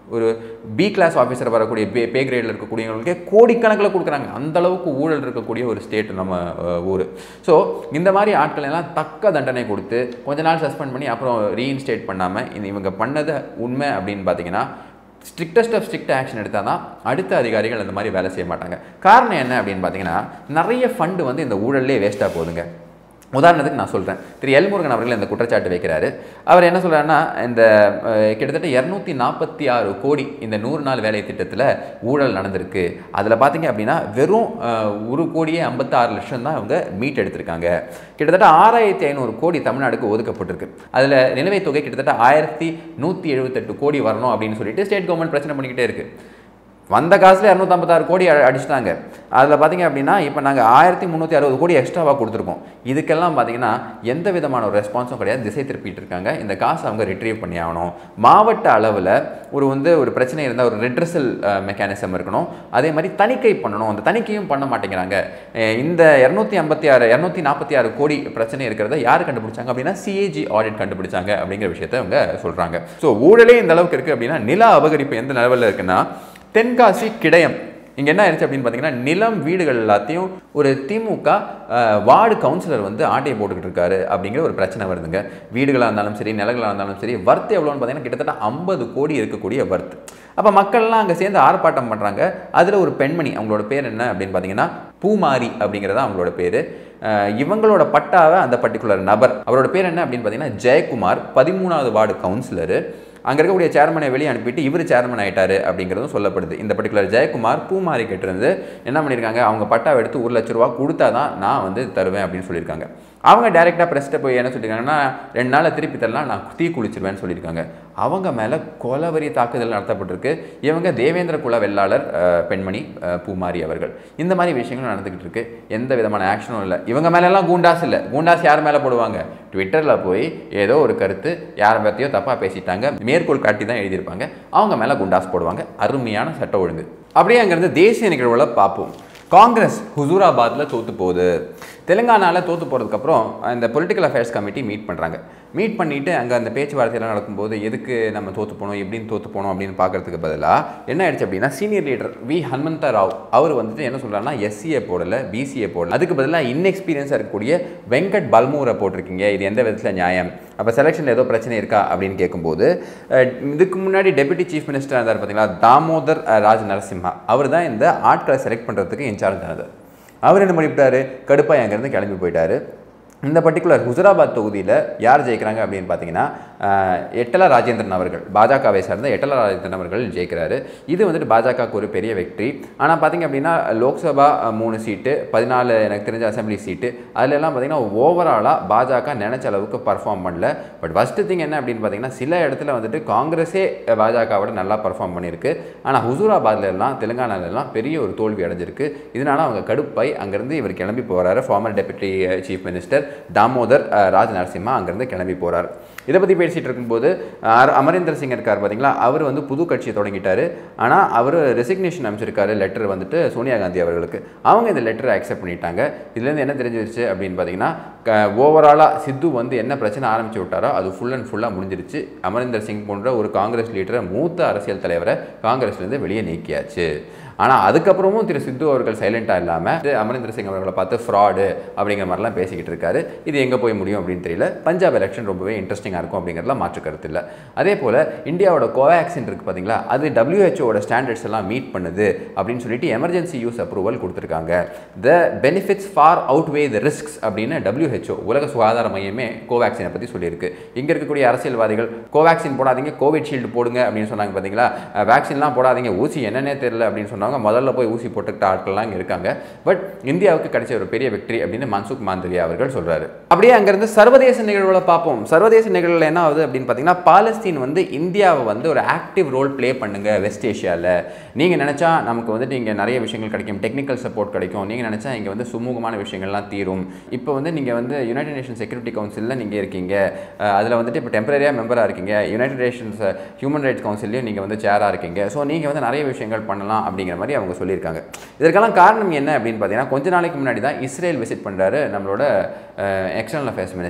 ஒரு பி கிளாஸ் ஆஃபீஸர் வரக்கூடிய பே பே கிரேடில் இருக்கக்கூடியவங்களுக்கே கோடிக்கணக்கில் கொடுக்குறாங்க அந்த அளவுக்கு ஊழல் இருக்கக்கூடிய ஒரு ஸ்டேட் நம்ம அஹ், ஊர் ஸோ இந்த மாதிரி ஆட்கள் எல்லாம் தக்க தண்டனை கொடுத்து கொஞ்ச நாள் சஸ்பெண்ட் பண்ணி அப்புறம் ரீஇன்ஸ்டேட் பண்ணாமல் இந்த இவங்க பண்ணது உண்மை அப்படின்னு பார்த்தீங்கன்னா ஸ்ட்ரிக்டஸ்ட் ஆஃப் ஸ்ட்ரிக்ட் ஆக்ஷன் எடுத்தால் தான் அடுத்த அதிகாரிகள் அந்த மாதிரி வேலை செய்ய மாட்டாங்க காரணம் என்ன அப்படின்னு பார்த்தீங்கன்னா நிறைய ஃபண்டு வந்து இந்த ஊழல்லே வேஸ்ட்டாக போகுதுங்க உதாரணத்துக்கு நான் சொல்கிறேன் திரு எல்முருகன் அவர்கள் இந்த குற்றச்சாட்டு வைக்கிறாரு அவர் என்ன சொல்றாருன்னா இந்த அஹ், கிட்டத்தட்ட இரநூத்தி நாற்பத்தி ஆறு கோடி இந்த நூறு நாள் வேலை திட்டத்தில் ஊழல் நடந்திருக்கு அதில் பார்த்தீங்க அப்படின்னா வெறும் அஹ், ஒரு கோடியே ஐம்பத்தாறு லட்சம் தான் அவங்க மீட் எடுத்திருக்காங்க கிட்டத்தட்ட ஆறாயிரத்தி ஐநூறு கோடி தமிழ்நாடுக்கு ஒதுக்கப்பட்டிருக்கு அதில் நிலுவைத் தொகை கிட்டத்தட்ட ஆயிரத்தி நூற்றி எழுபத்தெட்டு கோடி வரணும் அப்படின்னு சொல்லிட்டு ஸ்டேட் கவர்மெண்ட் பிரச்சனை பண்ணிக்கிட்டே இருக்கு வந்த காசில் இரநூத்தம்பத்தாறு கோடி அ- அடிச்சிட்டாங்க அதில் பார்த்தீங்க அப்படின்னா இப்போ நாங்கள் ஆயிரத்தி முந்நூற்றி அறுபது கோடி எக்ஸ்ட்ராவாக கொடுத்துருக்கோம் இதுக்கெல்லாம் பார்த்தீங்கன்னா எந்த விதமான ஒரு ரெஸ்பான்ஸும் கிடையாது திசை திருப்பிட்டு இருக்காங்க இந்த காசை அவங்க ரிட்ரீவ் பண்ணி ஆகணும் மாவட்ட அளவில் ஒரு வந்து ஒரு பிரச்சனை இருந்தால் ஒரு ரெட்ரஸல் மெக்கானிசம் இருக்கணும் அதே மாதிரி தணிக்கை பண்ணணும் அந்த தணிக்கையும் பண்ண மாட்டேங்கிறாங்க அஹ் இந்த இரநூத்தி ஐம்பத்தி ஆறு இரநூத்தி நாற்பத்தி ஆறு கோடி பிரச்சனை இருக்கிறத யார் கண்டுபிடிச்சாங்க அப்படின்னா சிஏஜி ஆடிட் கண்டுபிடிச்சாங்க அப்படிங்கிற விஷயத்த அவங்க சொல்கிறாங்க ஸோ ஊழலே இந்த அளவுக்கு இருக்குது அப்படின்னா நில அபகரிப்பு எந்த லெவலில் இருக்குன்னா தென்காசி கிடயம் இங்கே என்ன ஆயிடுச்சு அப்படின்னு பார்த்தீங்கன்னா நிலம் வீடுகள் எல்லாத்தையும் ஒரு திமுக அஹ், வார்டு கவுன்சிலர் வந்து ஆட்டையை போட்டுக்கிட்டு இருக்காரு அப்படிங்கிற ஒரு பிரச்சனை வருதுங்க வீடுகளாக இருந்தாலும் சரி நிலங்களாக இருந்தாலும் சரி வர்த்து எவ்வளோன்னு பார்த்தீங்கன்னா கிட்டத்தட்ட ஐம்பது கோடி இருக்கக்கூடிய வர்த்து அப்போ மக்கள்லாம் அங்கே சேர்ந்து ஆர்ப்பாட்டம் பண்ணுறாங்க அதில் ஒரு பெண்மணி அவங்களோட பேர் என்ன அப்படின்னு பார்த்தீங்கன்னா பூமாரி அப்படிங்கிறதா அவங்களோட பேர் இவங்களோட பட்டாவை அந்த பர்டிகுலர் நபர் அவரோட பேர் என்ன அப்படின்னு பார்த்தீங்கன்னா ஜெயக்குமார் பதிமூணாவது வார்டு கவுன்சிலரு அங்கே இருக்கக்கூடிய சேர்மனை வெளியே அனுப்பிட்டு இவர் சேர்மன் ஆயிட்டாரு அப்படிங்கிறதும் சொல்லப்படுது இந்த பர்டிகுலர் ஜெயக்குமார் பூமாரி கிட்டேருந்து என்ன பண்ணியிருக்காங்க அவங்க பட்டாவை எடுத்து ஒரு லட்ச ரூபா கொடுத்தா தான் நான் வந்து தருவேன் அப்படின்னு சொல்லியிருக்காங்க அவங்க டைரெக்டாக ப்ரெஸ்ட்டை போய் என்ன சொல்லியிருக்காங்கன்னா ரெண்டு நாளில் திருப்பி தரலாம் நான் தீ குளிச்சிருவேன்னு சொல்லியிருக்காங்க அவங்க மேலே கொலவரி தாக்குதல் நடத்தப்பட்டிருக்கு இவங்க தேவேந்திர குல வெள்ளாளர் அஹ், பெண்மணி அஹ், பூமாரி அவர்கள் இந்த மாதிரி விஷயங்கள் நடந்துக்கிட்டு இருக்கு எந்த விதமான ஆக்ஷனும் இல்லை இவங்க மேலெல்லாம் கூண்டாஸ் இல்லை கூண்டாஸ் யார் மேலே போடுவாங்க ட்விட்டரில் போய் ஏதோ ஒரு கருத்து யாரை பற்றியோ தப்பாக பேசிட்டாங்க மேற்கோள் காட்டி தான் எழுதியிருப்பாங்க அவங்க மேலே குண்டாஸ் போடுவாங்க அருமையான சட்ட ஒழுங்கு அப்படியே அங்கேருந்து தேசிய நிகழ்வுல பார்ப்போம் காங்கிரஸ் ஹுசூராபாத்தில் தோத்து போகுது தெலுங்கானாவில் தோத்து போகிறதுக்கப்புறம் இந்த பொலிட்டிக்கல் அஃபேர்ஸ் கமிட்டி மீட் பண்ணுறாங்க மீட் பண்ணிவிட்டு அங்கே அந்த பேச்சுவார்த்தையெல்லாம் நடக்கும்போது எதுக்கு நம்ம தோத்து போனோம் எப்படின்னு தோத்து போனோம் அப்படின்னு பார்க்கறதுக்கு பதிலாக என்ன ஆயிடுச்சு அப்படின்னா senior leader V Hanumantha Rao அவர் வந்துட்டு என்ன சொல்கிறாருன்னா எஸ்சிஏ போடல பிசிஏ போடல அதுக்கு பதிலாக இன்எக்ஸ்பீரியன்ஸாக இருக்கக்கூடிய வெங்கட் பல்மூரை போட்டிருக்கீங்க இது எந்த விதத்தில் நியாயம் அப்போ செலெக்ஷனில் ஏதோ பிரச்சனை இருக்கா அப்படின்னு கேட்கும்போது அஹ், இதுக்கு முன்னாடி டெபுட்டி சீஃப் மினிஸ்டர் இருந்தார் பார்த்தீங்களா தாமோதர் அஹ், ராஜ் நரசிம்ஹா அவர் தான் இந்த ஆட்களை செலக்ட் பண்ணுறதுக்கு இன்சார்ஜ் ஆனது அவர் என்ன பண்ணிவிட்டாரு கடுப்பாய் அங்கேருந்து கிளம்பி போயிட்டாரு இந்த பர்டிகுலர் ஹுசராபாத் தொகுதியில் யார் ஜெயிக்கிறாங்க அப்படின்னு பார்த்தீங்கன்னா அஹ், எட்டலா ராஜேந்திரன் அவர்கள் பாஜகவை சார்ந்த எட்டலா ராஜேந்திரன் அவர்கள் ஜெயிக்கிறாரு இது வந்துட்டு பாஜகவுக்கு ஒரு பெரிய வெற்றி ஆனால் பார்த்தீங்க அப்படின்னா லோக்சபா அஹ், மூணு சீட்டு பதினாலு எனக்கு தெரிஞ்ச அசம்பிளி சீட்டு அதுல எல்லாம் பார்த்தீங்கன்னா ஓவராலாக பாஜக நினைச்ச அளவுக்கு பர்ஃபார்ம் பண்ணல பட் ஃபஸ்ட்டு திங் என்ன அப்படின்னு பார்த்தீங்கன்னா சில இடத்துல வந்துட்டு காங்கிரஸே பாஜகவோட நல்லா பர்ஃபார்ம் பண்ணியிருக்கு ஆனால் ஹுசூராபாத்ல எல்லாம் தெலுங்கானால எல்லாம் பெரிய ஒரு தோல்வி அடைஞ்சிருக்கு இதனால அவங்க கடுப்பாய் அங்கேருந்து இவர் கிளம்பி போகிறாரு former deputy chief minister Damodar அஹ், ராஜ் நரசிம்மா அங்கேருந்து கிளம்பி போகிறார் இதை பற்றி பேசிகிட்டு இருக்கும்போது அஹ், அமரேந்தர் சிங் இருக்கார் பார்த்தீங்களா அவர் வந்து புது கட்சியை தொடங்கிட்டாரு ஆனால் அவர் ரெசிக்னேஷன் அமைச்சிருக்காரு லெட்டர் வந்துட்டு சோனியா காந்தி அவர்களுக்கு அவங்க இந்த லெட்டரை அக்செப்ட் பண்ணிட்டாங்க இதுலேருந்து என்ன தெரிஞ்சிருச்சு அப்படின்னு பார்த்தீங்கன்னா ஓவராலாக சித்து வந்து என்ன பிரச்சனை ஆரம்பிச்சு விட்டாரோ அது ஃபுல் அண்ட் ஃபுல்லாக முடிஞ்சிருச்சு அமரேந்தர் சிங் போன்ற ஒரு காங்கிரஸ் லீடரை மூத்த அரசியல் தலைவரை காங்கிரஸ்லேருந்து வெளியே நீக்கியாச்சு ஆனால் அதுக்கப்புறமும் திரு சித்து அவர்கள் சைலண்டாக இல்லாமல் அமரேந்திர சிங் அவர்களை பார்த்து ஃப்ராடு அப்படிங்கிற மாதிரிலாம் பேசிக்கிட்டு இருக்காரு இது எங்கே போய் முடியும் அப்படின்னு தெரியல பஞ்சாப் எலெக்ஷன் ரொம்பவே இன்ட்ரெஸ்டிங்காக இருக்கும் அப்படிங்கிறதுல மாற்று கருத்து இல்லை அதே போல் இந்தியாவோட கோவேக்சின் இருக்குது பார்த்தீங்களா அது டபிள்யூஹெச்ஓட ஸ்டாண்டர்ட்ஸ் எல்லாம் மீட் பண்ணுது அப்படின்னு சொல்லிட்டு எமர்ஜென்சி யூஸ் அப்ரூவல் கொடுத்துருக்காங்க the benefits far outweigh the risks அப்படின்னு டபிள்யூஹெச்ஓ உலக சுகாதார மையமே கோவேக்சினை பற்றி சொல்லியிருக்கு இங்கே இருக்கக்கூடிய அரசியல்வாதிகள் கோவேக்சின் போடாதீங்க கோவிட்ஷீல்டு போடுங்க அப்படின்னு சொன்னாங்க பார்த்தீங்களா வேக்சின்லாம் போடாதீங்க ஊசி என்னன்னே தெரியல அப்படின்னு சொன்னாங்க முதல்ல போய் ஊசி போட்டுக்கிட்ட ஆட்கள்லாம் இங்கே இருக்காங்க பட் இந்தியாவுக்கு கிடைச்ச ஒரு பெரிய வெற்றி அப்படின்னு மன்சுக் மாண்டவியா அவர்கள் சொல்றாரு அப்படியே அங்கேருந்து சர்வதேச நிகழ்வுகளை பார்ப்போம் சர்வதேச நிகழ்வுல என்ன ஆகுது அப்படின்னு பார்த்தீங்கன்னா பாலஸ்தீன் வந்து இந்தியாவை வந்து ஒரு ஆக்டிவ் ரோல் ப்ளே பண்ணுங்க வெஸ்ட் ஏஷியாவில் நீங்கள் நினச்சா நமக்கு வந்துட்டு இங்கே நிறைய விஷயங்கள் கிடைக்கும் டெக்னிக்கல் சப்போர்ட் கிடைக்கும் நீங்கள் நினச்சா இங்கே வந்து சுமூகமான விஷயங்கள்லாம் தீரும் இப்போ வந்து நீங்கள் வந்து யுனைடெட் நேஷன் செக்யூரிட்டி கவுன்சிலில் நீங்கள் இருக்கீங்க அதில் வந்துட்டு இப்போ டெம்பரரியாக மெம்பராக இருக்கீங்க யுனைடெட் நேஷன்ஸ் ஹியூமன் ரைட்ஸ் கவுன்சிலையும் நீங்கள் வந்து சேராக இருக்கீங்க ஸோ நீங்கள் வந்து நிறைய விஷயங்கள் பண்ணலாம் அப்படிங்கிற மாதிரி அவங்க சொல்லியிருக்காங்க இதற்கெல்லாம் காரணம் என்ன அப்படின்னு பார்த்தீங்கன்னா கொஞ்ச நாளைக்கு முன்னாடி தான் இஸ்ரேல் விசிட் பண்ணுறாரு நம்மளோட எக்ஸ்டர்னல் அஃபேர்ஸ் மினிஸ்டர்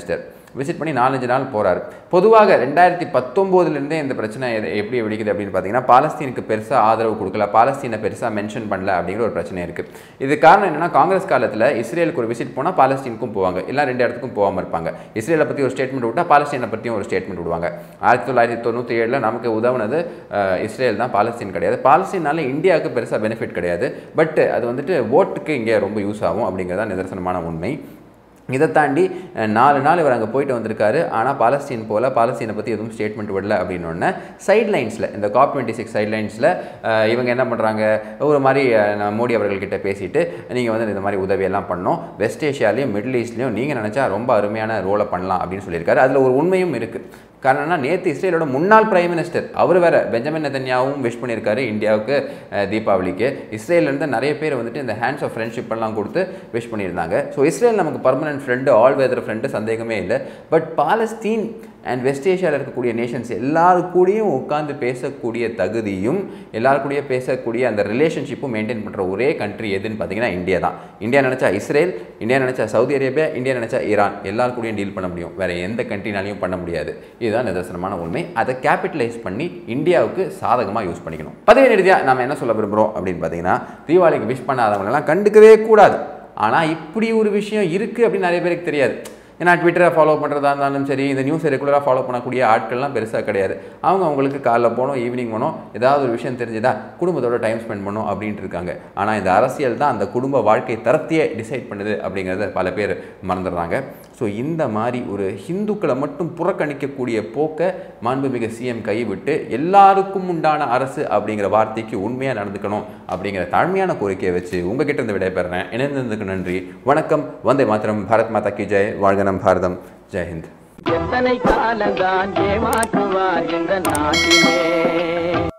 விசிட் பண்ணி நாலஞ்சு நாள் போகிறாரு பொதுவாக ரெண்டாயிரத்தி பத்தொம்போதுலேருந்தே இந்த பிரச்சனை எது- எப்படி வெடிக்குது அப்படின்னு பார்த்தீங்கன்னா பாலஸ்தீனுக்கு பெருசாக ஆதரவு கொடுக்கல பாலஸ்தீனை பெருசாக மென்ஷன் பண்ணல அப்படிங்கிற ஒரு பிரச்சனை இருக்குது இது காரணம் என்னன்னா காங்கிரஸ் காலத்தில் இஸ்ரேலுக்கு ஒரு விசிட் போனால் பாலஸ்தீனுக்கும் போவாங்க இல்லை ரெண்டு இடத்துக்கும் போகாமல் இருப்பாங்க இஸ்ரேலை பற்றி ஒரு ஸ்டேட்மெண்ட் விட்டா பாலஸ்தீனை பற்றியும் ஒரு ஸ்டேட்மெண்ட் விடுவாங்க ஆயிரத்தி தொள்ளாயிரத்தி தொண்ணூற்றி ஏழில் நமக்கு உதவுனது அஹ், இஸ்ரேல் தான் பாலஸ்தீன் கிடையாது பாலஸ்தீனால இந்தியாவுக்கு பெருசாக பெனிஃபிட் கிடையாது பட் அது வந்துட்டு ஓட்டுக்கு இங்கே ரொம்ப யூஸ் ஆகும் அப்படிங்கிறது தான் நிதர்சனமான உண்மை இதை தாண்டி அஹ், நாலு நாள் இவர் அங்கே போயிட்டு வந்திருக்காரு ஆனால் பாலஸ்தீன் போல பாலஸ்தீனை பற்றி எதுவும் ஸ்டேட்மெண்ட் விடல அப்படின்னோடனே சைட் லைன்ஸில் இந்த காப் டுவெண்ட்டி சிக்ஸ் சைட் லைன்ஸில் இவங்க என்ன பண்ணுறாங்க ஒரு மாதிரி அஹ், நான் மோடி அவர்கள்கிட்ட பேசிட்டு நீங்கள் வந்து இந்த மாதிரி உதவியெல்லாம் பண்ணோம் வெஸ்ட் ஏஷியாலையும் மிடில் ஈஸ்ட்லையும் நீங்கள் நினச்சா ரொம்ப அருமையான ரோலை பண்ணலாம் அப்படின்னு சொல்லியிருக்காரு அதில் ஒரு உண்மையும் இருக்குது காரணம்னா நேற்று இஸ்ரேலோட முன்னாள் பிரைம் மினிஸ்டர் அவர் வேற பெஞ்சமின் நெதன்யாவும் விஷ் பண்ணியிருக்காரு இந்தியாவுக்கு அஹ், தீபாவளிக்கு இஸ்ரேல்லேருந்து நிறைய பேர் வந்துட்டு இந்த ஹேண்ட்ஸ் ஆஃப் ஃப்ரெண்ட்ஷிப் எல்லாம் கொடுத்து விஷ் பண்ணியிருந்தாங்க ஸோ இஸ்ரேல் நமக்கு permanent friend all weather friend சந்தேகமே இல்லை பட் பாலஸ்தீன் அண்ட் வெஸ்ட் ஏஷியாவில் இருக்கக்கூடிய நேஷன்ஸ் எல்லாரு கூடயும் உட்காந்து பேசக்கூடிய தகுதியும் எல்லாரு கூடயும் பேசக்கூடிய அந்த ரிலேஷன்ஷிப்பும் மெயின்டைன் பண்ணுற ஒரே கண்ட்ரி எதுன்னு பார்த்தீங்கன்னா இந்தியா தான் இந்தியா நினச்சா இஸ்ரேல் இந்தியா நினச்சா சவுதி அரேபியா இந்தியா நினச்சா ஈரான் எல்லாரு கூடயும் டீல் பண்ண முடியும் வேற எந்த கண்ட்ரினாலையும் பண்ண முடியாது இதுதான் நிதர்சனமான உண்மை அதை கேபிட்டலைஸ் பண்ணி இந்தியாவுக்கு சாதகமாக யூஸ் பண்ணிக்கணும் பதவி ரீதியாக நம்ம என்ன சொல்ல விரும்புகிறோம் அப்படின்னு பார்த்தீங்கன்னா தீபாவளிக்கு விஷ் பண்ணாதவங்களெல்லாம் கண்டுக்கவே கூடாது ஆனால் இப்படி ஒரு விஷயம் இருக்குது அப்படின்னு நிறைய பேருக்கு தெரியாது ஏன்னா ட்விட்டரை ஃபாலோ பண்ணுறதா இருந்தாலும் சரி இந்த நியூஸை ரெகுலராக ஃபாலோ பண்ணக்கூடிய ஆட்கள்லாம் பெருசாக கிடையாது அவங்க அவங்களுக்கு காலைல போனோம் ஈவினிங் போனோம் ஏதாவது ஒரு விஷயம் தெரிஞ்சுதா குடும்பத்தோட டைம் ஸ்பெண்ட் பண்ணணும் அப்படின்ட்டு இருக்காங்க ஆனால் இந்த அரசியல் தான் அந்த குடும்ப வாழ்க்கை தரத்தையே டிசைட் பண்ணுது அப்படிங்கிறத பல பேர் மறந்துடுறாங்க ஸோ இந்த மாதிரி ஒரு ஹிந்துக்களை மட்டும் புறக்கணிக்கக்கூடிய போக்கை மாண்புமிகு சிஎம் கைவிட்டு எல்லாருக்கும் உண்டான அரசு அப்படிங்கிற வார்த்தைக்கு உண்மையாக நடந்துக்கணும் அப்படிங்கிற தாழ்மையான கோரிக்கையை வச்சு உங்ககிட்ட இருந்து விடைபெறேன் இணைந்ததுக்கு நன்றி வணக்கம் வந்தே மாத்திரம் பாரத் மாதா கி ஜெய் வாழ்க நம் பாரதம் ஜெய் ஹிந்த் எத்தனை காலந்தான் ஏமாற்றுவார் இந்த நாட்டிலே